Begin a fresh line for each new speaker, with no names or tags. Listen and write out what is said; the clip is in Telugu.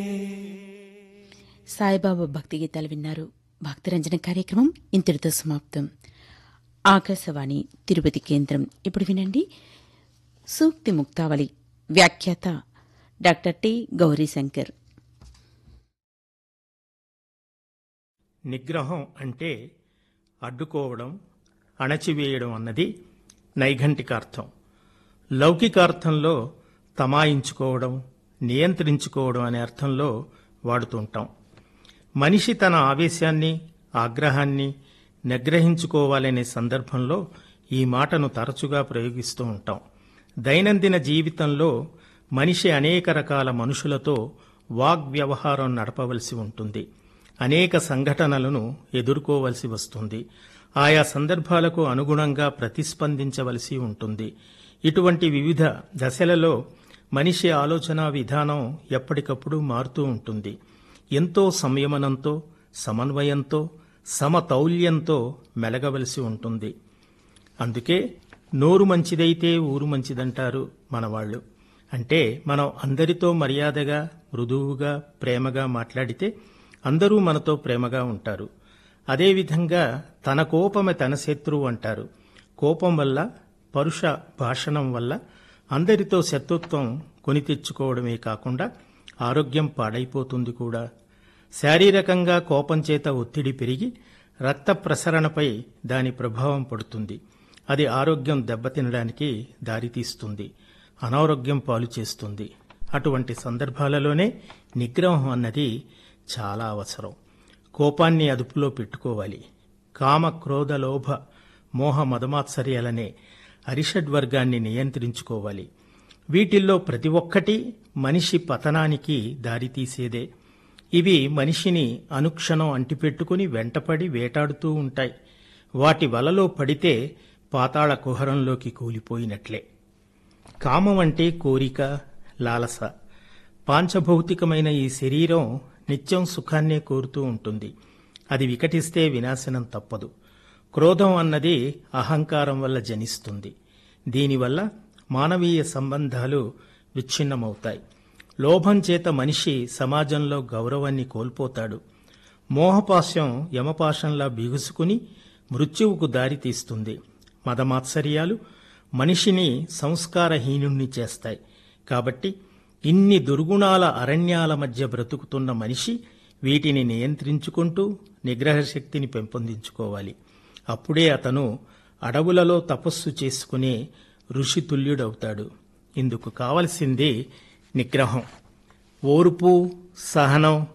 సాయిబాబా భక్తి గీతాలు విన్నారు భక్తిరంజన కార్యక్రమం ఇంతటితో సమాప్తం ఆకాశవాణి తిరుపతి కేంద్రం ఇప్పుడు వినండి సూక్తి ముక్తావళి వ్యాఖ్యాత డాక్టర్ టి గౌరీశంకర్
నిగ్రహం అంటే అడ్డుకోవడం అణచివేయడం అన్నది నైఘంటికార్థం లౌకికార్థంలో తమాయించుకోవడం నియంత్రించుకోవడం అనే అర్థంలో వాడుతుంటాం మనిషి తన ఆవేశాన్ని ఆగ్రహాన్ని నిగ్రహించుకోవాలనే సందర్భంలో ఈ మాటను తరచుగా ప్రయోగిస్తూ ఉంటాం దైనందిన జీవితంలో మనిషి అనేక రకాల మనుషులతో వాగ్వ్యవహారం నడపవలసి ఉంటుంది అనేక సంఘటనలను ఎదుర్కోవలసి వస్తుంది ఆయా సందర్భాలకు అనుగుణంగా ప్రతిస్పందించవలసి ఉంటుంది ఇటువంటి వివిధ దశలలో మనిషి ఆలోచన విధానం ఎప్పటికప్పుడు మారుతూ ఉంటుంది ఎంతో సంయమనంతో సమన్వయంతో సమతౌల్యంతో మెలగవలసి ఉంటుంది అందుకే నోరు మంచిదైతే ఊరు మంచిదంటారు మనవాళ్ళు అంటే మనం అందరితో మర్యాదగా మృదువుగా ప్రేమగా మాట్లాడితే అందరూ మనతో ప్రేమగా ఉంటారు అదేవిధంగా తన కోపమే తన శత్రువు అంటారు కోపం వల్ల పరుష భాషణం వల్ల అందరితో శత్రుత్వం కొని తెచ్చుకోవడమే కాకుండా ఆరోగ్యం పాడైపోతుంది కూడా శారీరకంగా కోపం చేత ఒత్తిడి పెరిగి రక్త ప్రసరణపై దాని ప్రభావం పడుతుంది అది ఆరోగ్యం దెబ్బతినడానికి దారితీస్తుంది అనారోగ్యం పాలు చేస్తుంది అటువంటి సందర్భాలలోనే నిగ్రహం అన్నది చాలా అవసరం కోపాన్ని అదుపులో పెట్టుకోవాలి కామ క్రోధ లోభ మోహ మదమాత్సర్యాలనే అరిషడ్వర్గాన్ని నియంత్రించుకోవాలి వీటిల్లో ప్రతి ఒక్కటి మనిషి పతనానికి దారితీసేదే ఇవి మనిషిని అనుక్షణం అంటిపెట్టుకుని వెంటపడి వేటాడుతూ ఉంటాయి వాటి వలలో పడితే పాతాళ కుహరంలోకి కూలిపోయినట్లే కామం అంటే కోరిక లాలస పాంచభౌతికమైన ఈ శరీరం నిత్యం సుఖాన్నే కోరుతూ ఉంటుంది అది వికటిస్తే వినాశనం తప్పదు క్రోధం అన్నది అహంకారం వల్ల జనిస్తుంది దీనివల్ల మానవీయ సంబంధాలు విచ్ఛిన్నమవుతాయి లోభం చేత మనిషి సమాజంలో గౌరవాన్ని కోల్పోతాడు మోహపాశం యమపాశంలా బిగుసుకుని మృత్యువుకు దారితీస్తుంది మదమాత్సర్యాలు మనిషిని సంస్కారహీనుణ్ణి చేస్తాయి కాబట్టి ఇన్ని దుర్గుణాల అరణ్యాల మధ్య బ్రతుకుతున్న మనిషి వీటిని నియంత్రించుకుంటూ నిగ్రహ శక్తిని పెంపొందించుకోవాలి అప్పుడే అతను అడవులలో తపస్సు చేసుకునే ఋషితుల్యుడవుతాడు ఇందుకు కావలసింది నిగ్రహం ఓర్పు సహనం